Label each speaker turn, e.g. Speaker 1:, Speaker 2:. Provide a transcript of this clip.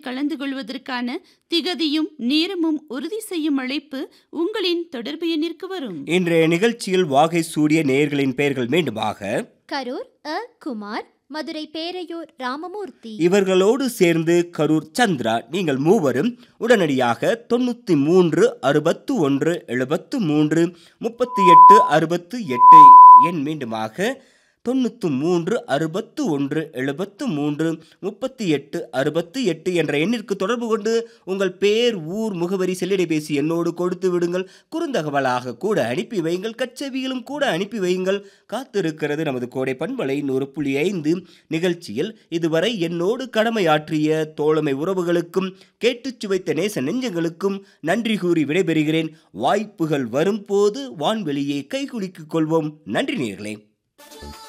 Speaker 1: கலந்து கொள்வதற்கான திகதியும் நேரமும் உறுதி செய்யும் அழைப்பு உங்களின் தொடர்பு எண்ணிற்கு வரும்
Speaker 2: இன்றைய நிகழ்ச்சியில் வாகை சூடிய நேயர்களின் பெயர்கள் மீண்டுமாக
Speaker 3: கரூர் அ குமார் மதுரை பேரையூர் ராமமூர்த்தி
Speaker 2: இவர்களோடு சேர்ந்து கரூர் சந்திரா நீங்கள் மூவரும் உடனடியாக தொண்ணூற்றி மூன்று அறுபத்து ஒன்று எழுபத்து மூன்று முப்பத்தி எட்டு அறுபத்து எட்டு எண் மீண்டுமாக தொண்ணூற்று மூன்று அறுபத்து ஒன்று எழுபத்து மூன்று முப்பத்தி எட்டு அறுபத்து எட்டு என்ற எண்ணிற்கு தொடர்பு கொண்டு உங்கள் பேர் ஊர் முகவரி செல்லிடைபேசி என்னோடு கொடுத்து விடுங்கள் குறுந்தகவலாக கூட அனுப்பி வையுங்கள் கச்சேவியிலும் கூட அனுப்பி வையுங்கள் காத்திருக்கிறது நமது கோடை பண்பலை நூறு புள்ளி ஐந்து நிகழ்ச்சியில் இதுவரை என்னோடு கடமையாற்றிய தோழமை உறவுகளுக்கும் கேட்டுச் சுவைத்த நேச நெஞ்சங்களுக்கும் நன்றி கூறி விடைபெறுகிறேன் வாய்ப்புகள் வரும்போது வான்வெளியை கைகுலுக்கிக் கொள்வோம் நன்றி நேர்களே